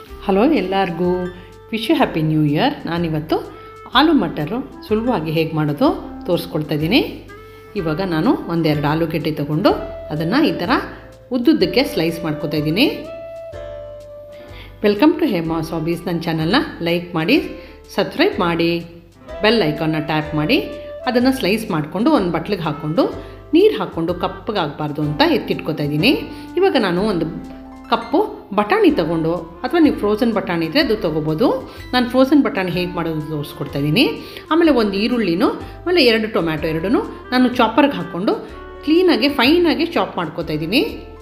hello ಎಲ್ಲರಿಗೂ wish happy new year ನಾನಿವತ್ತು ಆಲೂ ಮಟರು ಸುಲಭವಾಗಿ ಹೇಗೆ ಮಾಡೋದು ತೋರಿಸ್ಕೊಡ್ತಾ ಇದ್ದೀನಿ ಇವಾಗ ನಾನು ಒಂದೆರಡು ಆಲೂಗೆಡ್ಡೆ ತೊಗೊಂಡು ಅದನ್ನು ಈ ಥರ ಉದ್ದುದ್ದಕ್ಕೆ ಸ್ಲೈಸ್ ಮಾಡ್ಕೊತಾ ಇದ್ದೀನಿ ವೆಲ್ಕಮ್ ಟು ಹೇಮಾಸ್ ಹಾಬೀಸ್ ನನ್ನ ಚಾನಲ್ನ ಲೈಕ್ ಮಾಡಿ ಸಬ್ಸ್ಕ್ರೈಬ್ ಮಾಡಿ ಬೆಲ್ ಐಕಾನ್ನ ಟ್ಯಾಪ್ ಮಾಡಿ ಅದನ್ನು ಸ್ಲೈಸ್ ಮಾಡಿಕೊಂಡು ಒಂದು ಬಟ್ಲಿಗೆ ಹಾಕ್ಕೊಂಡು ನೀರು ಹಾಕ್ಕೊಂಡು ಕಪ್ಪಗಾಗಬಾರ್ದು ಅಂತ ಎತ್ತಿಟ್ಕೊತಾ ಇದ್ದೀನಿ ಇವಾಗ ನಾನು ಒಂದು ಕಪ್ಪು ಬಟಾಣಿ ತೊಗೊಂಡು ಅಥವಾ ನೀವು ಫ್ರೋಝನ್ ಬಟಾಣಿ ಇದ್ದರೆ ಅದು ತೊಗೋಬೋದು ನಾನು ಫ್ರೋಝನ್ ಬಟಾಣಿ ಹೇಗೆ ಮಾಡೋದು ತೋರಿಸ್ಕೊಡ್ತಾ ಇದ್ದೀನಿ ಆಮೇಲೆ ಒಂದು ಈರುಳ್ಳಿನೂ ಆಮೇಲೆ ಎರಡು ಟೊಮ್ಯಾಟೊ ಎರಡೂ ನಾನು ಚಾಪರ್ಗೆ ಹಾಕ್ಕೊಂಡು ಕ್ಲೀನಾಗಿ ಫೈನಾಗಿ ಚಾಪ್ ಮಾಡ್ಕೊತಾ ಇದ್ದೀನಿ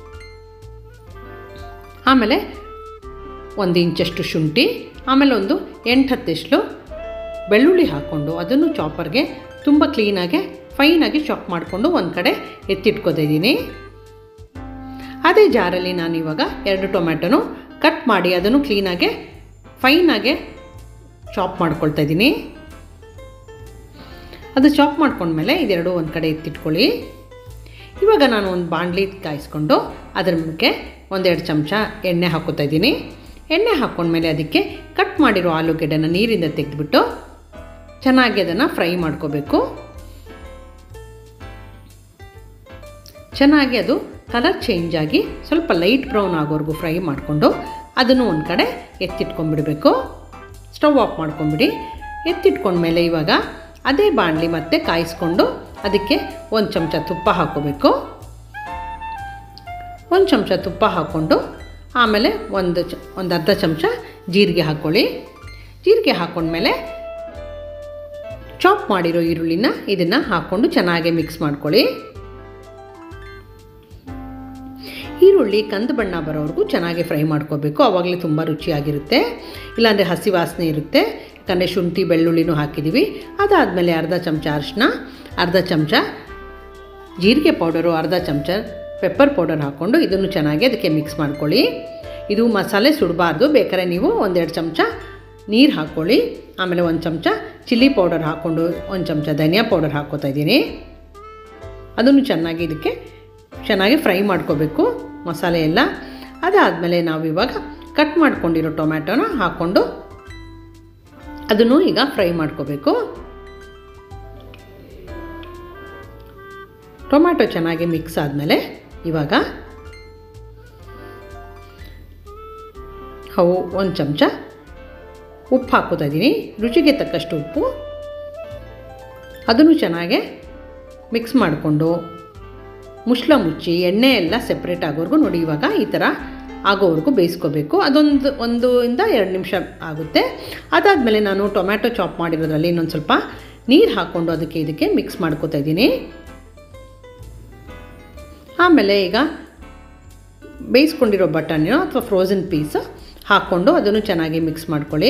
ಆಮೇಲೆ ಒಂದು ಇಂಚಷ್ಟು ಶುಂಠಿ ಆಮೇಲೆ ಒಂದು ಎಂಟು ಹತ್ತಿಷ್ಟು ಬೆಳ್ಳುಳ್ಳಿ ಹಾಕ್ಕೊಂಡು ಅದನ್ನು ಚಾಪರ್ಗೆ ತುಂಬ ಕ್ಲೀನಾಗಿ ಫೈನಾಗಿ ಚಾಪ್ ಮಾಡಿಕೊಂಡು ಒಂದು ಕಡೆ ಎತ್ತಿಟ್ಕೋತಾ ಇದ್ದೀನಿ ಅದೇ ಜಾರಲ್ಲಿ ನಾನು ಇವಾಗ ಎರಡು ಟೊಮ್ಯಾಟೊನು ಕಟ್ ಮಾಡಿ ಅದನ್ನು ಕ್ಲೀನಾಗೆ ಫೈನಾಗೆ ಚಾಪ್ ಮಾಡ್ಕೊಳ್ತಾ ಇದ್ದೀನಿ ಅದು ಚಾಪ್ ಮಾಡ್ಕೊಂಡ್ಮೇಲೆ ಇದೆರಡು ಒಂದು ಕಡೆ ಎತ್ತಿಟ್ಕೊಳ್ಳಿ ಇವಾಗ ನಾನು ಒಂದು ಬಾಣಲಿ ಕಾಯಿಸ್ಕೊಂಡು ಅದ್ರ ಮೇಲೆ ಒಂದೆರಡು ಚಮಚ ಎಣ್ಣೆ ಹಾಕೋತಾ ಇದ್ದೀನಿ ಎಣ್ಣೆ ಹಾಕ್ಕೊಂಡ್ಮೇಲೆ ಅದಕ್ಕೆ ಕಟ್ ಮಾಡಿರೋ ಆಲೂಗೆಡ್ಡೆನ ನೀರಿಂದ ತೆಗೆದುಬಿಟ್ಟು ಚೆನ್ನಾಗಿ ಅದನ್ನು ಫ್ರೈ ಮಾಡ್ಕೋಬೇಕು ಚೆನ್ನಾಗಿ ಅದು ಕಲರ್ ಚೇಂಜ್ ಆಗಿ ಸ್ವಲ್ಪ ಲೈಟ್ ಬ್ರೌನ್ ಆಗೋವರೆಗೂ ಫ್ರೈ ಮಾಡಿಕೊಂಡು ಅದನ್ನು ಒಂದು ಕಡೆ ಎತ್ತಿಟ್ಕೊಂಡ್ಬಿಡಬೇಕು ಸ್ಟವ್ ಆಫ್ ಮಾಡ್ಕೊಂಬಿಡಿ ಎತ್ತಿಟ್ಕೊಂಡ್ಮೇಲೆ ಇವಾಗ ಅದೇ ಬಾಣಲಿ ಮತ್ತೆ ಕಾಯಿಸ್ಕೊಂಡು ಅದಕ್ಕೆ ಒಂದು ಚಮಚ ತುಪ್ಪ ಹಾಕೋಬೇಕು ಒಂದು ಚಮಚ ತುಪ್ಪ ಹಾಕ್ಕೊಂಡು ಆಮೇಲೆ ಒಂದು ಚ ಒಂದು ಅರ್ಧ ಚಮಚ ಜೀರಿಗೆ ಹಾಕ್ಕೊಳ್ಳಿ ಜೀರಿಗೆ ಹಾಕ್ಕೊಂಡ್ಮೇಲೆ ಚಾಪ್ ಮಾಡಿರೋ ಈರುಳ್ಳಿನ ಇದನ್ನು ಹಾಕ್ಕೊಂಡು ಚೆನ್ನಾಗಿ ಮಿಕ್ಸ್ ಮಾಡ್ಕೊಳ್ಳಿ ಈರುಳ್ಳಿ ಕಂದು ಬಣ್ಣ ಬರೋವರೆಗೂ ಚೆನ್ನಾಗಿ ಫ್ರೈ ಮಾಡ್ಕೋಬೇಕು ಆವಾಗಲೇ ತುಂಬ ರುಚಿಯಾಗಿರುತ್ತೆ ಇಲ್ಲಾಂದರೆ ಹಸಿ ವಾಸನೆ ಇರುತ್ತೆ ಯಾಕಂದರೆ ಶುಂಠಿ ಬೆಳ್ಳುಳ್ಳಿನೂ ಹಾಕಿದ್ದೀವಿ ಅದಾದಮೇಲೆ ಅರ್ಧ ಚಮಚ ಅರಿಶಿನ ಅರ್ಧ ಚಮಚ ಜೀರಿಗೆ ಪೌಡರು ಅರ್ಧ ಚಮಚ ಪೆಪ್ಪರ್ ಪೌಡರ್ ಹಾಕ್ಕೊಂಡು ಇದನ್ನು ಚೆನ್ನಾಗಿ ಅದಕ್ಕೆ ಮಿಕ್ಸ್ ಮಾಡ್ಕೊಳ್ಳಿ ಇದು ಮಸಾಲೆ ಸುಡಬಾರ್ದು ಬೇಕಾದ್ರೆ ನೀವು ಒಂದೆರಡು ಚಮಚ ನೀರು ಹಾಕ್ಕೊಳ್ಳಿ ಆಮೇಲೆ ಒಂದು ಚಮಚ ಚಿಲ್ಲಿ ಪೌಡರ್ ಹಾಕ್ಕೊಂಡು ಒಂದು ಚಮಚ ಧನಿಯಾ ಪೌಡರ್ ಹಾಕ್ಕೋತಾ ಇದ್ದೀನಿ ಅದನ್ನು ಚೆನ್ನಾಗಿ ಇದಕ್ಕೆ ಚೆನ್ನಾಗಿ ಫ್ರೈ ಮಾಡ್ಕೋಬೇಕು ಮಸಾಲೆ ಎಲ್ಲ ಅದಾದಮೇಲೆ ನಾವು ಇವಾಗ ಕಟ್ ಮಾಡ್ಕೊಂಡಿರೋ ಟೊಮ್ಯಾಟೋನ ಹಾಕ್ಕೊಂಡು ಅದನ್ನು ಈಗ ಫ್ರೈ ಮಾಡ್ಕೋಬೇಕು ಟೊಮ್ಯಾಟೊ ಚೆನ್ನಾಗಿ ಮಿಕ್ಸ್ ಆದಮೇಲೆ ಇವಾಗ ಅವು ಒಂದು ಚಮಚ ಉಪ್ಪು ಹಾಕೋತಾ ಇದ್ದೀನಿ ರುಚಿಗೆ ತಕ್ಕಷ್ಟು ಉಪ್ಪು ಅದನ್ನು ಚೆನ್ನಾಗೆ ಮಿಕ್ಸ್ ಮಾಡಿಕೊಂಡು ಮುಚ್ಚಳ ಮುಚ್ಚಿ ಎಣ್ಣೆ ಎಲ್ಲ ಸೆಪ್ರೇಟ್ ಆಗೋವರೆಗೂ ನೋಡಿ ಇವಾಗ ಈ ಥರ ಆಗೋವರೆಗೂ ಬೇಯಿಸ್ಕೋಬೇಕು ಅದೊಂದು ಒಂದು ಇಂದ ಎರಡು ನಿಮಿಷ ಆಗುತ್ತೆ ಅದಾದಮೇಲೆ ನಾನು ಟೊಮ್ಯಾಟೊ ಚಾಪ್ ಮಾಡಿರೋದ್ರಲ್ಲಿ ಇನ್ನೊಂದು ಸ್ವಲ್ಪ ನೀರು ಹಾಕ್ಕೊಂಡು ಅದಕ್ಕೆ ಇದಕ್ಕೆ ಮಿಕ್ಸ್ ಮಾಡ್ಕೋತಾ ಇದ್ದೀನಿ ಆಮೇಲೆ ಈಗ ಬೇಯಿಸ್ಕೊಂಡಿರೋ ಬಟಾಣಿನೋ ಅಥವಾ ಫ್ರೋಝನ್ ಪೀಸ್ ಹಾಕ್ಕೊಂಡು ಅದನ್ನು ಚೆನ್ನಾಗಿ ಮಿಕ್ಸ್ ಮಾಡ್ಕೊಳ್ಳಿ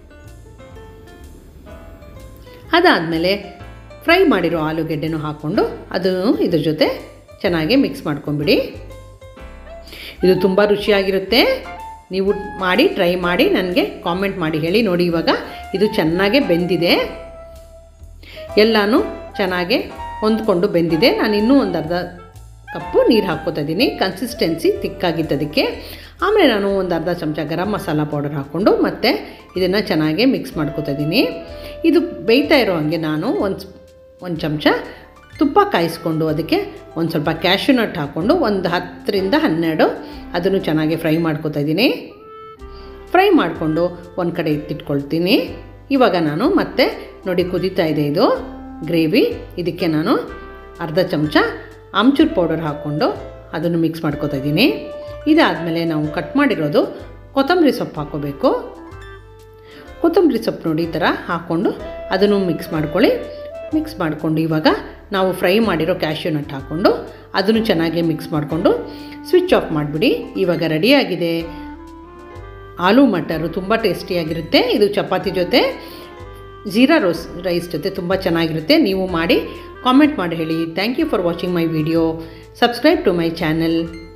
ಅದಾದಮೇಲೆ ಫ್ರೈ ಮಾಡಿರೋ ಆಲೂಗೆಡ್ಡೆನೂ ಹಾಕ್ಕೊಂಡು ಅದನ್ನು ಇದ್ರ ಜೊತೆ ಚೆನ್ನಾಗಿ ಮಿಕ್ಸ್ ಮಾಡ್ಕೊಂಬಿಡಿ ಇದು ತುಂಬ ರುಚಿಯಾಗಿರುತ್ತೆ ನೀವು ಮಾಡಿ ಟ್ರೈ ಮಾಡಿ ನನಗೆ ಕಾಮೆಂಟ್ ಮಾಡಿ ಹೇಳಿ ನೋಡಿ ಇವಾಗ ಇದು ಚೆನ್ನಾಗೇ ಬೆಂದಿದೆ ಎಲ್ಲನೂ ಚೆನ್ನಾಗೆ ಹೊಂದ್ಕೊಂಡು ಬೆಂದಿದೆ ನಾನು ಇನ್ನೂ ಒಂದು ಅರ್ಧ ಕಪ್ಪು ನೀರು ಹಾಕ್ಕೋತಾ ಇದ್ದೀನಿ ಕನ್ಸಿಸ್ಟೆನ್ಸಿ ತಿಕ್ಕಾಗಿದ್ದದಕ್ಕೆ ಆಮೇಲೆ ನಾನು ಒಂದು ಅರ್ಧ ಚಮಚ ಗರಂ ಮಸಾಲ ಪೌಡರ್ ಹಾಕ್ಕೊಂಡು ಮತ್ತು ಇದನ್ನು ಚೆನ್ನಾಗಿ ಮಿಕ್ಸ್ ಮಾಡ್ಕೋತಾ ಇದ್ದೀನಿ ಇದು ಬೇಯ್ತಾ ಇರೋ ಹಾಗೆ ನಾನು ಒಂದು ಒಂದು ಚಮಚ ತುಪ್ಪ ಕಾಯಿಸ್ಕೊಂಡು ಅದಕ್ಕೆ ಒಂದು ಸ್ವಲ್ಪ ಕ್ಯಾಶ್ಯೂ ನಟ್ ಹಾಕ್ಕೊಂಡು ಒಂದು ಹತ್ತರಿಂದ ಹನ್ನೆರಡು ಅದನ್ನು ಚೆನ್ನಾಗಿ ಫ್ರೈ ಮಾಡ್ಕೋತಾ ಇದ್ದೀನಿ ಫ್ರೈ ಮಾಡಿಕೊಂಡು ಒಂದು ಕಡೆ ಎತ್ತಿಟ್ಕೊಳ್ತೀನಿ ಇವಾಗ ನಾನು ಮತ್ತೆ ನೋಡಿ ಕುದೀತಾ ಇದೆ ಇದು ಗ್ರೇವಿ ಇದಕ್ಕೆ ನಾನು ಅರ್ಧ ಚಮಚ ಆಮ್ಚೂರ್ ಪೌಡರ್ ಹಾಕ್ಕೊಂಡು ಅದನ್ನು ಮಿಕ್ಸ್ ಮಾಡ್ಕೋತಾ ಇದ್ದೀನಿ ಇದಾದಮೇಲೆ ನಾವು ಕಟ್ ಮಾಡಿರೋದು ಕೊತ್ತಂಬರಿ ಸೊಪ್ಪು ಹಾಕ್ಕೋಬೇಕು ಕೊತ್ತಂಬರಿ ಸೊಪ್ಪು ನೋಡಿ ಈ ಥರ ಹಾಕ್ಕೊಂಡು ಅದನ್ನು ಮಿಕ್ಸ್ ಮಾಡ್ಕೊಳ್ಳಿ ಮಿಕ್ಸ್ ಮಾಡಿಕೊಂಡು ಇವಾಗ ನಾವು ಫ್ರೈ ಮಾಡಿರೋ ಕ್ಯಾಶ್ಯೂ ನಟ್ ಹಾಕ್ಕೊಂಡು ಅದನ್ನು ಚೆನ್ನಾಗಿ ಮಿಕ್ಸ್ ಮಾಡಿಕೊಂಡು ಸ್ವಿಚ್ ಆಫ್ ಮಾಡಿಬಿಡಿ ಇವಾಗ ರೆಡಿಯಾಗಿದೆ ಆಲೂ ಮಟರು ತುಂಬ ಟೇಸ್ಟಿಯಾಗಿರುತ್ತೆ ಇದು ಚಪಾತಿ ಜೊತೆ ಜೀರಾ ರೋಸ್ ರೈಸ್ ಜೊತೆ ತುಂಬ ಚೆನ್ನಾಗಿರುತ್ತೆ ನೀವು ಮಾಡಿ ಕಾಮೆಂಟ್ ಮಾಡಿ ಹೇಳಿ thank you for watching my video subscribe to my channel